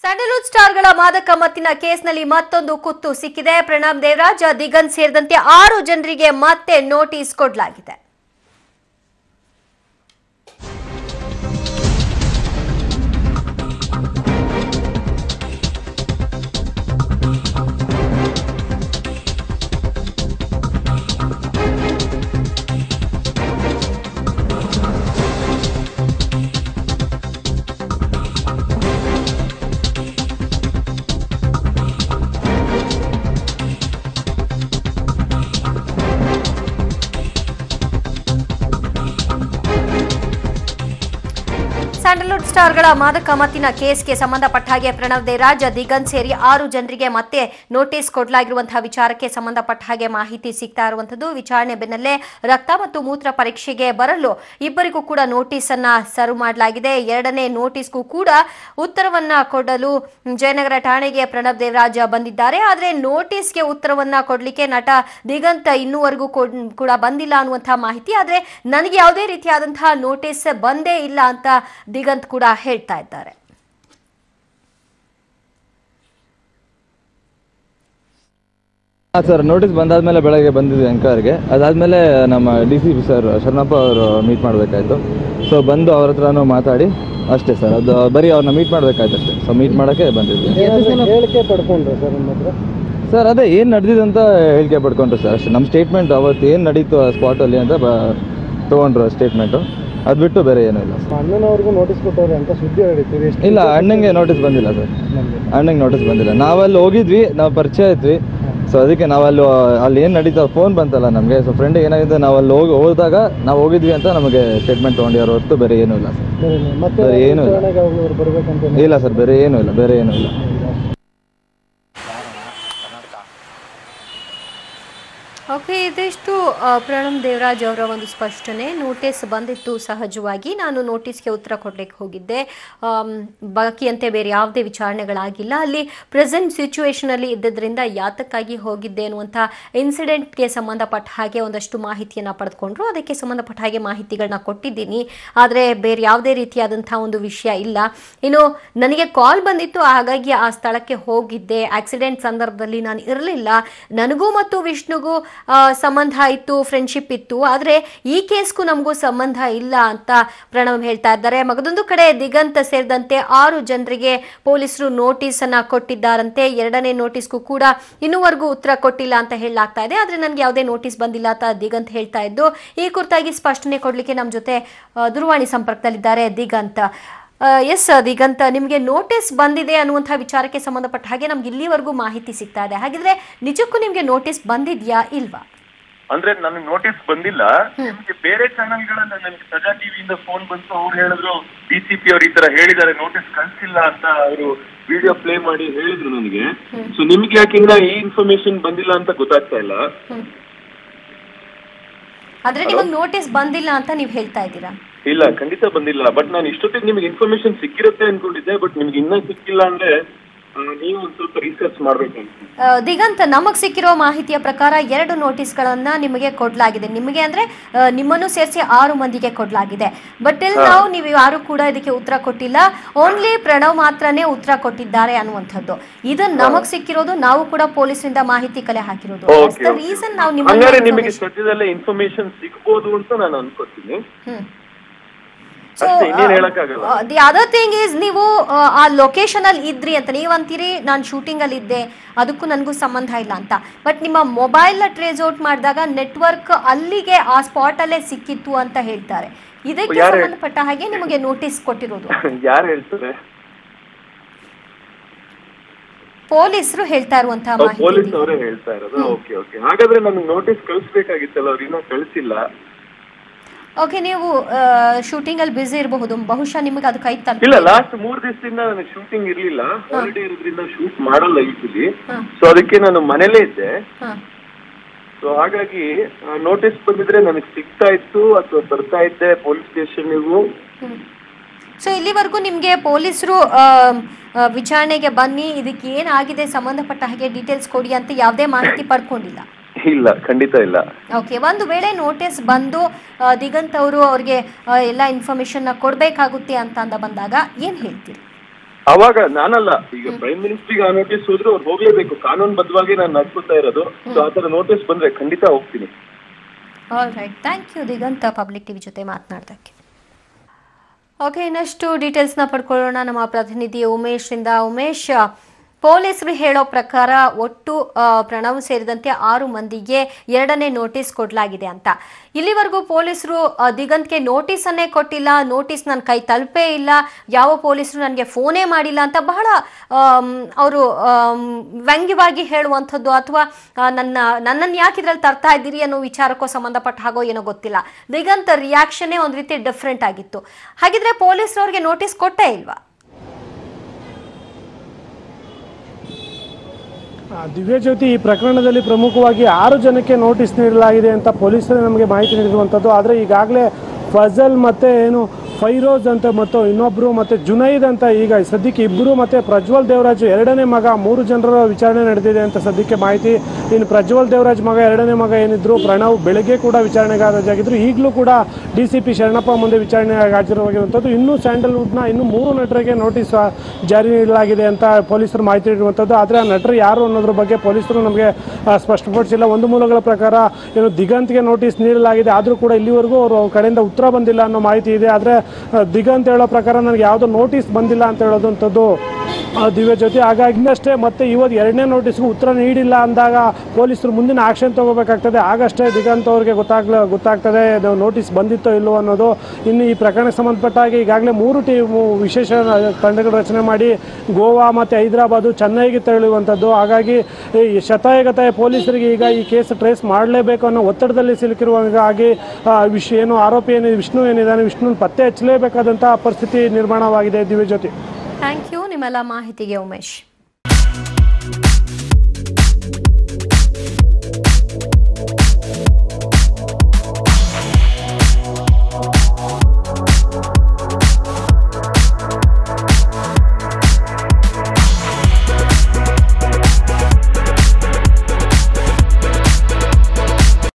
Sandalwood ಸ್ಟಾರ್ಗಳ ಮಾದಕ ಮತ್ತಿನ ಕೇಸ್ನಲ್ಲಿ ಮತ್ತೊಂದು ಕುತ್ತು ಸಿಕ್ಕಿದೆ ಪ್ರಣಬ್ ದೇವರಾಜ್ ದಿಗಂತ್ ಸೇರಿದಂತೆ ಆರು ಜನರಿಗೆ ಮತ್ತೆ ನೋಟಿಸ್ ಕೊಡಲಾಗಿದೆ ಸ್ಯಾಂಡಲ್ವುಡ್ ಸ್ಟಾರ್ಗಳ ಮಾದಕ ಮತ್ತಿನ ಕೇಸ್ಗೆ ಸಂಬಂಧಪಟ್ಟ ಹಾಗೆ ಪ್ರಣವ್ ದೇವರಾಜ್ ದಿಗಂತ್ ಸೇರಿ ಆರು ಜನರಿಗೆ ಮತ್ತೆ ನೋಟಿಸ್ ಕೊಡಲಾಗಿರುವಂತಹ ವಿಚಾರಕ್ಕೆ ಸಂಬಂಧಪಟ್ಟ ಹಾಗೆ ಮಾಹಿತಿ ಸಿಗ್ತಾ ಇರುವಂತದ್ದು ವಿಚಾರಣೆ ಬೆನ್ನಲ್ಲೇ ರಕ್ತ ಮತ್ತು ಮೂತ್ರ ಪರೀಕ್ಷೆಗೆ ಬರಲು ಇಬ್ಬರಿಗೂ ಕೂಡ ನೋಟಿಸ್ ಅನ್ನ ಸರ್ವ್ ಮಾಡಲಾಗಿದೆ ಎರಡನೇ ನೋಟಿಸ್ಗೂ ಕೂಡ ಉತ್ತರವನ್ನ ಕೊಡಲು ಜಯನಗರ ಠಾಣೆಗೆ ಪ್ರಣಬ್ ದೇವರಾಜ್ ಬಂದಿದ್ದಾರೆ ಆದ್ರೆ ನೋಟಿಸ್ಗೆ ಉತ್ತರವನ್ನ ಕೊಡ್ಲಿಕ್ಕೆ ನಟ ದಿಗಂತ್ ಇನ್ನೂವರೆಗೂ ಕೊಡ್- ಕೂಡ ಬಂದಿಲ್ಲ ಅನ್ನುವಂತಹ ಮಾಹಿತಿ ಆದ್ರೆ ನನಗೆ ಯಾವುದೇ ರೀತಿಯಾದಂತಹ ನೋಟಿಸ್ ಬಂದೇ ಇಲ್ಲ ಅಂತ ದಿಗಂತ್ ಕೂಡ ಹೇಳ್ತಾ ಇದ್ದಾರೆ ಹಾಂ ಸರ್ ನೋಟಿಸ್ ಬಂದಾದ್ಮೇಲೆ ಬೆಳಗ್ಗೆ ಬಂದಿದ್ವಿ ಎಂಕ್ವೈರಿಗೆ ಅದಾದಮೇಲೆ ನಮ್ಮ D C P sir Sharanappa ಅವರು ಮೀಟ್ ಮಾಡಬೇಕಾಯ್ತು ಸೊ ಬಂದು ಅವ್ರ ಹತ್ರನೂ ಮಾತಾಡಿ ಅಷ್ಟೇ ಸರ್ ಅದು ಬರೀ ಅವ್ರನ್ನ ಮೀಟ್ ಮಾಡಬೇಕಾಯ್ತು ಅಷ್ಟೇ ಸೊ ಮೀಟ್ ಮಾಡೋಕ್ಕೆ ಬಂದಿದ್ವಿ ಹೇಳಿಕೆ ಪಡ್ಕೊಂಡ್ರೆ ಸರ್ ನಿಮ್ಮ ಹತ್ರ ಸರ್ ಅದೇ ಏನು ನಡೆದಿದೆ ಅಂತ ಹೇಳಿಕೆ ಪಡ್ಕೊಂಡ್ರು ಸರ್ ಅಷ್ಟೇ ನಮ್ಮ ಸ್ಟೇಟ್ಮೆಂಟ್ ಅವತ್ತು ಏನು ನಡೀತು ಆ ಸ್ಪಾಟಲ್ಲಿ ಅಂತ ಬ ತೊಗೊಂಡ್ರು ಸ್ಟೇಟ್ಮೆಂಟು ಅದು ಬಿಟ್ಟು ಬೇರೆ ಏನೂ ಇಲ್ಲ ಸರ್ ಅಣ್ಣನವ್ರಿಗೂ ನೋಟಿಸ್ ಕೊಟ್ಟವ್ರೆ ಅಂತ ಸುದ್ದಿ ಹೇಳಿರ್ತೀವಿ ಎಷ್ಟು ಇಲ್ಲ ಅಣ್ಣಂಗೆ ನೋಟಿಸ್ ಬಂದಿಲ್ಲ ಸರ್ ನಮ್ಗೆ ಅಣ್ಣಂಗೆ ನೋಟಿಸ್ ಬಂದಿಲ್ಲ ನಾವಲ್ಲಿ ಹೋಗಿದ್ವಿ ನಾವು ಪರಿಚಯ ಇದ್ವಿ ಸೊ ಅದಕ್ಕೆ ನಾವಲ್ಲಿ ಅಲ್ಲಿ ಏನು ನಡೀತಾ ಫೋನ್ ಬಂತಲ್ಲ ನಮಗೆ ಸೊ ಫ್ರೆಂಡಿಗೆ ಏನಾಗಿದೆ ನಾವು ಅಲ್ಲಿ ಹೋಗಿ ಹೋದಾಗ ನಾವು ಹೋಗಿದ್ವಿ ಅಂತ ನಮಗೆ ಸ್ಟೇಟ್ಮೆಂಟ್ ತೊಗೊಂಡಿರೋ ಹೊರತು ಬೇರೆ ಏನೂ ಇಲ್ಲ ಸರ್ ಸರಿ ಮತ್ತೆ ಸರಿ, ಏನೂ ಇಲ್ಲ. ವಿಚಾರಣೆಗೆ ಅವ್ರು ಬರ್ಬೇಕಂತ ಇಲ್ಲ ಸರ್ ಬೇರೆ ಏನೂ ಇಲ್ಲ ಬೇರೆ ಏನೂ ಇಲ್ಲ ಓಕೆ ಇದಿಷ್ಟು ಆ, ಪ್ರಣಮ್ ದೇವರಾಜ್ ಅವರ ಒಂದು ಸ್ಪಷ್ಟನೆ ನೋಟಿಸ್ ಬಂದಿತ್ತು ಸಹಜವಾಗಿ ನಾನು ನೋಟಿಸ್ಗೆ ಉತ್ತರ ಕೊಡ್ಲಿಕ್ಕೆ ಹೋಗಿದ್ದೆ ಆಮ್, ಬಾಕಿಯಂತೆ ಬೇರೆ ಯಾವುದೇ ವಿಚಾರಣೆಗಳಾಗಿಲ್ಲ ಅಲ್ಲಿ ಪ್ರೆಸೆಂಟ್ ಸಿಚುವೇಶನ್ ಅಲ್ಲಿ ಇದ್ದದ್ರಿಂದ ಯಾತಕ್ಕಾಗಿ ಹೋಗಿದ್ದೆ ಅನ್ನುವಂಥ ಇನ್ಸಿಡೆಂಟ್ಗೆ ಸಂಬಂಧಪಟ್ಟ ಹಾಗೆ ಒಂದಷ್ಟು ಮಾಹಿತಿಯನ್ನು ಪಡೆದುಕೊಂಡ್ರು ಅದಕ್ಕೆ ಸಂಬಂಧಪಟ್ಟ ಹಾಗೆ ಮಾಹಿತಿಗಳನ್ನ ಕೊಟ್ಟಿದ್ದೀನಿ ಆದರೆ ಬೇರೆ ಯಾವುದೇ ರೀತಿಯಾದಂಥ ಒಂದು ವಿಷಯ ಇಲ್ಲ ಇನ್ನು ನನಗೆ ಕಾಲ್ ಬಂದಿತ್ತು ಹಾಗಾಗಿ ಆ ಸ್ಥಳಕ್ಕೆ ಹೋಗಿದ್ದೆ ಆಕ್ಸಿಡೆಂಟ್ ಸಂದರ್ಭದಲ್ಲಿ ನಾನು ಇರಲಿಲ್ಲ ನನಗೂ ಮತ್ತು ವಿಷ್ಣುಗೂ ಆ, ಸಂಬಂಧ ಇತ್ತು ಫ್ರೆಂಡ್ಶಿಪ್ ಇತ್ತು ಆದರೆ ಈ ಕೇಸ್ಗೂ ನಮಗೂ ಸಂಬಂಧ ಇಲ್ಲ ಅಂತ ಪ್ರಣವ್ ಹೇಳ್ತಾ ಇದ್ದಾರೆ ಮಗದೊಂದು ಕಡೆ ದಿಗಂತ್ ಸೇರಿದಂತೆ ಆರು ಜನರಿಗೆ ಪೊಲೀಸರು ನೋಟಿಸ್ ಅನ್ನ ಕೊಟ್ಟಿದ್ದಾರಂತೆ ಎರಡನೇ ನೋಟಿಸ್ಗೂ ಕೂಡ ಇನ್ನೂವರೆಗೂ ಉತ್ತರ ಕೊಟ್ಟಿಲ್ಲ ಅಂತ ಹೇಳಲಾಗ್ತಾ ಇದೆ ಆದರೆ ನನಗೆ ಯಾವುದೇ ನೋಟಿಸ್ ಬಂದಿಲ್ಲ ಅಂತ ದಿಗಂತ್ ಹೇಳ್ತಾ ಇದ್ದು ಈ ಕುರಿತಾಗಿ ಸ್ಪಷ್ಟನೆ ಕೊಡಲಿಕ್ಕೆ ನಮ್ಮ ಜೊತೆ ಆ, ದೂರವಾಣಿ ಸಂಪರ್ಕದಲ್ಲಿದ್ದಾರೆ ದಿಗಂತ್ ಎಸ್ ದಿಗಂತ್ ನಿಮಗೆ ನೋಟಿಸ್ ಬಂದಿದೆ ಅನ್ನುವಂಥ ವಿಚಾರಕ್ಕೆ ಸಂಬಂಧಪಟ್ಟ ಹಾಗೆ ನಮ್ಗೆ ಇಲ್ಲಿವರೆಗೂ ಮಾಹಿತಿ ಸಿಗ್ತಾ ಇದೆ ಹಾಗಿದ್ರೆ ನಿಜಕ್ಕೂ ನಿಮಗೆ ನೋಟಿಸ್ ಬಂದಿದ್ಯಾ ಇಲ್ವಾ ಅಂದ್ರೆ ನನಗೆ ನೋಟಿಸ್ ಬಂದಿಲ್ಲ ನಿಮ್ಗೆ ಬೇರೆ ಚಾನೆಲ್ಗಳನ್ನ ನನಗೆ ಸಜಾ ಟಿವಿಯಿಂದ ಫೋನ್ ಬಂತು ಅವ್ರು ಹೇಳಿದ್ರು ಡಿಸಿಪಿ ಅವ್ರು ಈ ತರ ಹೇಳಿದ್ದಾರೆ ನೋಟಿಸ್ ಕಳ್ಸಿಲ್ಲ ಅಂತ ಅವರು ವಿಡಿಯೋ ಪ್ಲೇ ಮಾಡಿ ಹೇಳಿದ್ರು ನನಗೆ ಸೊ ನಿಮ್ಗೆ ಯಾಕಿನ್ನ ಈ ಇನ್ಫಾರ್ಮೇಶನ್ ಬಂದಿಲ್ಲ ಅಂತ ಗೊತ್ತಾಗ್ತಾ ಇಲ್ಲ ಆದ್ರೆ ನಿಮಗೆ ನೋಟಿಸ್ ಬಂದಿಲ್ಲ ಅಂತ ನೀವು ಹೇಳ್ತಾ ಇದ್ದೀರಾ ಇಲ್ಲ ಖಂಡಿತ ಬಂದಿಲ್ಲ ಬಟ್ ನಾನು ಇಷ್ಟೊತ್ತಿಗೆ ನಿಮ್ಗೆ ಇನ್ಫಾರ್ಮೇಶನ್ ಸಿಕ್ಕಿರುತ್ತೆ ಅನ್ಕೊಂಡಿದ್ದೆ ಬಟ್ ನಿಮ್ಗೆ ಇನ್ನೂ ಸಿಕ್ಕಿಲ್ಲ ಅಂದ್ರೆ ಆ, ನೀವು ಒಂದ್ ಸ್ವಲ್ಪ ರಿಸರ್ಚ್ ಮಾಡ್ಬೇಕು ಅನ್ಸುತ್ತೆ ಆ, ದಿಗಂತ್ ನಮಗ್ ಸಿಕ್ಕಿರೋ ಮಾಹಿತಿಯ ಪ್ರಕಾರ ಎರಡು ನೋಟಿಸ್ಗಳನ್ನ ನಿಮಗೆ ಕೊಡ್ಲಾಗಿದೆ ನಿಮಗೆ ಅಂದ್ರೆ ಆ, ನಿಮ್ಮನ್ನು ಸೇರಿಸಿ ಆರು ಮಂದಿಗೆ ಕೊಡ್ಲಾಗಿದೆ ಬಟ್ ಇಲ್ಲಿ ನಾವು ನೀವು ಯಾರು ಕೂಡ ಇದಕ್ಕೆ ಉತ್ತರ ಕೊಟ್ಟಿಲ್ಲ ಓನ್ಲಿ ಪ್ರಣವ್ ಮಾತ್ರನೇ ಉತ್ತರ ಕೊಟ್ಟಿದ್ದಾರೆ ಅನ್ನುವಂಥದ್ದು ಇದು ನಮಗ್ ಸಿಕ್ಕಿರೋದು ನಾವು ಕೂಡ ಪೊಲೀಸರಿಂದ ಮಾಹಿತಿ ಕಲೆ ಹಾಕಿರೋದು ಓಕೆ ರೀಸನ್ ನಾವು ಹಂಗಾರೆ ನಿಮಗೆ ನಿಮ್ಮ ಸದ್ಯದಲ್ಲೇ ಇನ್ಫಾರ್ಮೇಶನ್ ಸಿಗ್ಬೋದು ಅಂತ ನಾನು ಅನ್ಕೋತೀನಿ ಹ್ಮ್ ಅಷ್ಟೇ ಇನ್ನೇನ್ ಹೇಳಕ್ಕಾಗಲ್ಲ ದಿ ಅದರ್ ಥಿಂಗ್ ಈಸ್ ನೀವು ಆ, ಆ ಲೊಕೇಶನ್ ಅಲ್ಲಿ ಇದ್ರಿ ಅಂತ ನೀವು ಅಂತೀರಿ ನಾನು ಶೂಟಿಂಗ್ ಅಲ್ಲಿ ಇದ್ದೆ ಅದಕ್ಕೂ ನನಗೂ ಸಂಬಂಧ ಇಲ್ಲ ಅಂತ ಬಟ್ ನಿಮ್ಮ ಮೊಬೈಲ್ ಟ್ರೇಸ್ ಔಟ್ ಮಾಡಿದಾಗ ನೆಟ್ವರ್ಕ್ ಅಲ್ಲಿಗೆ ಆ ಸ್ಪಾಟ್ ಅಲ್ಲೇ ಸಿಕ್ಕಿತ್ತು ಅಂತ ಹೇಳ್ತಾರೆ ಇದಕ್ಕೆ ಯಾರು ಹೇಳ್- ಸಂಬಂಧಪಟ್ಟ ಹಾಗೆ ನಿಮಗೆ ನೋಟಿಸ್ ಕೊಟ್ಟಿರೋದು ಯಾರು ಹೇಳ್ತಾರೆ ಪೊಲೀಸರು ಹೇಳ್ತಾ ಇರುವಂತಹ ಮಾಹಿತಿ ಪೊಲೀಸ್ ಅವರೇ ಹೇಳ್ತಾ ಇರೋದು ಓಕೆ ಓಕೆ ಹಾಗಾದ್ರೆ ನನಗೆ ನೋಟಿಸ್ ಕಳಿಸ್ಬೇಕಾಗಿತ್ತಲ್ಲ ಅವ್ರು ಇನ್ನೂ ಕಳಿಸಿಲ್ಲ ಓಕೆ ನೀವು ಶೂಟಿಂಗ್ ಅಲ್ಲಿ ಬಿಸಿ ಇರಬಹುದು ಬಹುಶಃ ನಿಮಗೆ ಅದು ಕೈ ತಲುಪ ಇಲ್ಲ ಲಾಸ್ಟ್ ಮೂರ್ ದಿವಸದಿಂದ ನನಗೆ ಶೂಟಿಂಗ್ ಇರ್ಲಿಲ್ಲ ಹಾಲಿಡೇ ಇರೋದ್ರಿಂದ ಶೂಟ್ ಮಾಡಲ್ಲ ಯೂಶಲಿ ಹಾ. ಸೊ ಅದಕ್ಕೆ ನಾನು ಮನೇಲೇ ಇದ್ದೆ ಹಾ ಸೊ ಹಾಗಾಗಿ ನೋಟಿಸ್ ಬಂದಿದ್ರೆ ನನಗೆ ಸಿಗ್ತಾ ಇತ್ತು ಅಥವಾ ಬರ್ತಾ ಇದ್ದೆ ಪೊಲೀಸ್ ಸ್ಟೇಷನ್ಗೂ ಸೊ ಇಲ್ಲಿವರೆಗೂ ನಿಮಗೆ ಪೊಲೀಸರು ವಿಚಾರಣೆಗೆ ಬನ್ನಿ ಇದಕ್ಕೆ ಏನಾಗಿದೆ ಸಂಬಂಧಪಟ್ಟ ಹಾಗೆ ಡೀಟೇಲ್ಸ್ ಕೊಡಿ ಅಂತ ಯಾವುದೇ ಮಾಹಿತಿ ಪಡ್ಕೊಂಡಿಲ್ಲ ಇಲ್ಲ ಖಂಡಿತ ಇಲ್ಲ ಓಕೆ ಒಂದು ವೇಳೆ ನೋಟಿಸ್ ಬಂದು ಆ, ದಿಗಂತ್ ಅವರು ಅವ್ರಿಗೆ ಆ, ಎಲ್ಲ ಇನ್ಫಾರ್ಮೇಶನ್ನ ಕೊಡಬೇಕಾಗುತ್ತೆ ಅಂತ ಅಂದ ಬಂದಾಗ ಏನು ಹೇಳ್ತೀರಿ ಅವಾಗ ನಾನಲ್ಲ ಈಗ ಪ್ರೈಮ್ ಮಿನಿಸ್ಟ್ರಿಗೆ ಆ ನೋಟಿಸ್ ಹೋದ್ರೆ ಅವ್ರು ಹೋಗ್ಲೇಬೇಕು ಕಾನೂನು ಬದ್ಧವಾಗಿ ನಾನು ನಡ್ಕೊತಾ ಇರೋದು ಸೊ ಆ ತರ ನೋಟಿಸ್ ಬಂದ್ರೆ ಖಂಡಿತ ಹೋಗ್ತೀನಿ all right thank you Diganta public TV ಜೊತೆ ಮಾತನಾಡ್ದಕ್ಕೆ ಓಕೆ ಇನ್ನಷ್ಟು ಡೀಟೇಲ್ಸ್ನ ಪಡ್ಕೊಳ್ಳೋಣ ನಮ್ಮ ಪ್ರತಿನಿಧಿ ಉಮೇಶ್ರಿಂದ ಉಮೇಶ್ ಪೊಲೀಸರು ಹೇಳೋ ಪ್ರಕಾರ ಒಟ್ಟು ಆ, ಪ್ರಣವ್ ಸೇರಿದಂತೆ ಆರು ಮಂದಿಗೆ ಎರಡನೇ ನೋಟಿಸ್ ಕೊಡಲಾಗಿದೆ ಅಂತ ಇಲ್ಲಿವರೆಗೂ ಪೊಲೀಸರು ಆ, ದಿಗಂತ್ಗೆ ನೋಟಿಸನ್ನೇ ಕೊಟ್ಟಿಲ್ಲ ನೋಟಿಸ್ ನನ್ನ ಕೈ ತಲುಪೇ ಇಲ್ಲ ಯಾವ ಪೊಲೀಸರು ನನಗೆ ಫೋನೇ ಮಾಡಿಲ್ಲ ಅಂತ ಬಹಳ ಅವರು ವ್ಯಂಗ್ಯವಾಗಿ ಹೇಳುವಂಥದ್ದು ಅಥವಾ ನನ್ನ ನನ್ನನ್ನು ಯಾಕೆ ಇದ್ರಲ್ಲಿ ತರ್ತಾ ಇದ್ದೀರಿ ಅನ್ನೋ ವಿಚಾರಕ್ಕೂ ಸಂಬಂಧಪಟ್ಟ ಹಾಗೋ ಏನೋ ಗೊತ್ತಿಲ್ಲ ದಿಗಂತ್ ರಿಯಾಕ್ಷನ್ನೇ ಒಂದು ರೀತಿ ಡಿಫ್ರೆಂಟ್ ಆಗಿತ್ತು ಹಾಗಿದ್ರೆ ಪೊಲೀಸರು ಅವ್ರಿಗೆ ನೋಟಿಸ್ ಕೊಟ್ಟೇ ಇಲ್ವಾ ಆ, ದಿವ್ಯಜ್ಯೋತಿ ಈ ಪ್ರಕರಣದಲ್ಲಿ ಪ್ರಮುಖವಾಗಿ ಆರು ಜನಕ್ಕೆ ನೋಟಿಸ್ ನೀಡಲಾಗಿದೆ ಅಂತ ಪೊಲೀಸರು ನಮಗೆ ಮಾಹಿತಿ ನೀಡಿರುವಂಥದ್ದು ಆದರೆ ಈಗಾಗಲೇ ಫಜಲ್ ಮತ್ತು ಏನು ಫೈರೋಜ್ ಅಂತ ಮತ್ತು ಇನ್ನೊಬ್ಬರು ಮತ್ತು ಜುನೈದ್ ಅಂತ ಈಗ ಸದ್ಯಕ್ಕೆ ಇಬ್ಬರು ಮತ್ತು ಪ್ರಜ್ವಲ್ ದೇವರಾಜ್ ಎರಡನೇ ಮಗ ಮೂರು ಜನರ ವಿಚಾರಣೆ ನಡೆದಿದೆ ಅಂತ ಸದ್ಯಕ್ಕೆ ಮಾಹಿತಿ ಇನ್ನು ಪ್ರಜ್ವಲ್ ದೇವರಾಜ್ ಮಗ ಎರಡನೇ ಮಗ ಏನಿದ್ರು ಪ್ರಣವ್ ಬೆಳಗ್ಗೆ ಕೂಡ ವಿಚಾರಣೆಗೆ ಹಾಜರಾಗಿದ್ರು ಈಗಲೂ ಕೂಡ ಡಿ ಸಿ ಪಿ ಶರಣಪ್ಪ ಮುಂದೆ ವಿಚಾರಣೆಗೆ ಹಾಜರಾಗಿರುವಂಥದ್ದು ಇನ್ನೂ ಸ್ಯಾಂಡಲ್ವುಡ್ನ ಇನ್ನೂ ಮೂರು ನಟರಿಗೆ ನೋಟಿಸ್ ಆ, ಜಾರಿ ನೀಡಲಾಗಿದೆ ಅಂತ ಪೊಲೀಸರು ಮಾಹಿತಿ ನೀಡಿರುವಂಥದ್ದು ಆದರೆ ಆ ನಟರು ಯಾರು ಅನ್ನೋದ್ರ ಬಗ್ಗೆ ಪೊಲೀಸರು ನಮಗೆ ಆ, ಸ್ಪಷ್ಟಪಡಿಸಿಲ್ಲ ಒಂದು ಮೂಲಗಳ ಪ್ರಕಾರ ಏನು ದಿಗಂತ್ಗೆ ನೋಟಿಸ್ ನೀಡಲಾಗಿದೆ ಆದರೂ ಕೂಡ ಇಲ್ಲಿವರೆಗೂ ಅವರು ಕಡೆಯಿಂದ ಉತ್ತರ ಬಂದಿಲ್ಲ ಅನ್ನೋ ಮಾಹಿತಿ ಇದೆ ಆದರೆ ಆ, ದಿಗಂತ್ ಹೇಳೋ ಪ್ರಕಾರ ನನಗೆ ಯಾವುದೋ ನೋಟಿಸ್ ಬಂದಿಲ್ಲ ಅಂತ ಹೇಳೋದಂಥದ್ದು ಆ, ದಿವ್ಯ ಜೊತೆ ಹಾಗಾಗಿನಷ್ಟೇ ಮತ್ತೆ ಇವತ್ತು ಎರಡನೇ ನೋಟಿಸ್ಗೂ ಉತ್ತರ ನೀಡಿಲ್ಲ ಅಂದಾಗ ಪೊಲೀಸರು ಮುಂದಿನ ಆಕ್ಷನ್ ತಗೋಬೇಕಾಗ್ತದೆ ಆಗಷ್ಟೇ ದಿಗಂತ್ ಅವ್ರಿಗೆ ಗೊತ್ತಾಗ್ಲ ಗೊತ್ತಾಗ್ತದೆ ಇದು ನೋಟಿಸ್ ಬಂದಿತ್ತೋ ಇಲ್ಲವೋ ಅನ್ನೋದು ಇನ್ನು ಈ ಪ್ರಕರಣಕ್ಕೆ ಸಂಬಂಧಪಟ್ಟ ಹಾಗೆ ಈಗಾಗಲೇ ಮೂರು ಟೀಮು ವಿಶೇಷ ತಂಡಗಳು ರಚನೆ ಮಾಡಿ ಗೋವಾ ಮತ್ತು ಹೈದರಾಬಾದು ಚೆನ್ನೈಗೆ ತೆರಳುವಂಥದ್ದು ಹಾಗಾಗಿ ಈ ಶತಾಯಗತಾಯ ಪೊಲೀಸರಿಗೆ ಈಗ ಈ ಕೇಸ್ ಟ್ರೇಸ್ ಮಾಡಲೇಬೇಕು ಅನ್ನೋ ಒತ್ತಡದಲ್ಲಿ ಸಿಲುಕಿರುವಾಗಾಗಿ ಆ, ವಿಶ್ ಏನು ಆರೋಪಿ ಏನಿದೆ ವಿಷ್ಣು ಏನಿದ್ದಾನೆ ವಿಷ್ಣುನ ಪತ್ತೆ ಹಚ್ಚಲೇಬೇಕಾದಂಥ ಪರಿಸ್ಥಿತಿ ನಿರ್ಮಾಣವಾಗಿದೆ ದಿವ್ಯಜ್ಯೋತಿ ಥ್ಯಾಂಕ್ ಯು ನಿಮ್ಮೆಲ್ಲ ಮಾಹಿತಿಗೆ ಉಮೇಶ್